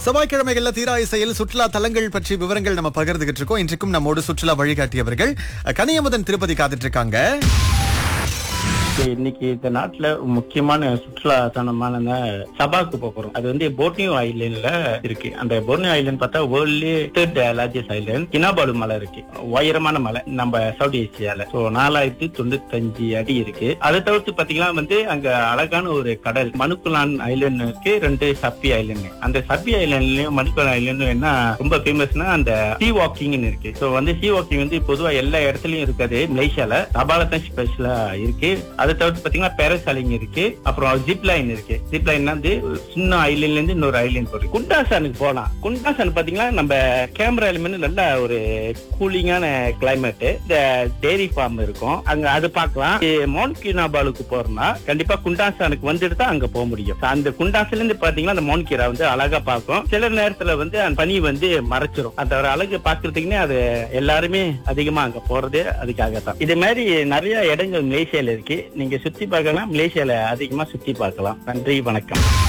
செவ்வாய்க்கிழமைகள்ல தீரா இசையில் சுற்றுலா தலங்கள் பற்றி விவரங்கள் நம்ம பகிர்ந்துகிட்டு இருக்கோம் இன்றைக்கும் நம்மோடு சுற்றுலா வழிகாட்டியவர்கள் கனியமுதன் திருப்பதி காத்துட்டு இருக்காங்க இன்னைக்கு இந்த நாட்டுல முக்கியமான சுற்றுலா தனமான சபாக்கு போறோம் அது வந்து போர்னியோ ஐலண்ட்ல இருக்கு அந்த போர்னியோ ஐலண்ட் பார்த்தா வேர்ல்ட்லயே தேர்ட் லார்ஜஸ்ட் ஐலண்ட் கினாபாடு மலை இருக்கு உயரமான மலை நம்ம சவுதி ஏசியால சோ நாலாயிரத்தி தொண்ணூத்தஞ்சு அடி இருக்கு அதை தவிர்த்து பாத்தீங்கன்னா வந்து அங்க அழகான ஒரு கடல் மனுக்குலான் ஐலண்ட் இருக்கு ரெண்டு சப்பி ஐலண்ட் அந்த சப்பி ஐலண்ட்லயும் மனுக்குலான் ஐலண்டும் என்ன ரொம்ப ஃபேமஸ்னா அந்த சீ வாக்கிங்னு இருக்கு சோ வந்து சீ வாக்கிங் வந்து பொதுவா எல்லா இடத்துலயும் இருக்காது மலேசியால தபால தான் ஸ்பெஷலா இருக்கு அதை தவிர்த்து பாத்தீங்கன்னா பேரசாலிங் இருக்கு அப்புறம் ஜிப் லைன் இருக்கு ஜிப் லைன் வந்து சின்ன ஐலண்ட்ல இருந்து இன்னொரு ஐலண்ட் போறோம் குண்டாசானுக்கு போலாம் குண்டாசான் பாத்தீங்கன்னா நம்ம கேமரா எலிமெண்ட் நல்ல ஒரு கூலிங்கான கிளைமேட் இந்த டெய்ரி ஃபார்ம் இருக்கும் அங்க அது பார்க்கலாம் மவுண்ட் கினாபாலுக்கு போறோம்னா கண்டிப்பா குண்டாசானுக்கு வந்துட்டு தான் அங்க போக முடியும் அந்த குண்டாசில இருந்து பாத்தீங்கன்னா அந்த மவுண்ட் கீரா வந்து அழகா பார்க்கும் சில நேரத்துல வந்து அந்த பனி வந்து மறைச்சிரும் அந்த ஒரு அழகு பாக்குறதுக்குன்னே அது எல்லாருமே அதிகமா அங்க போறது அதுக்காக தான் இது மாதிரி நிறைய இடங்கள் மலேசியால இருக்கு நீங்க சுத்தி பார்க்கலாம் மலேசியால அதிகமா சுத்தி பார்க்கலாம் நன்றி வணக்கம்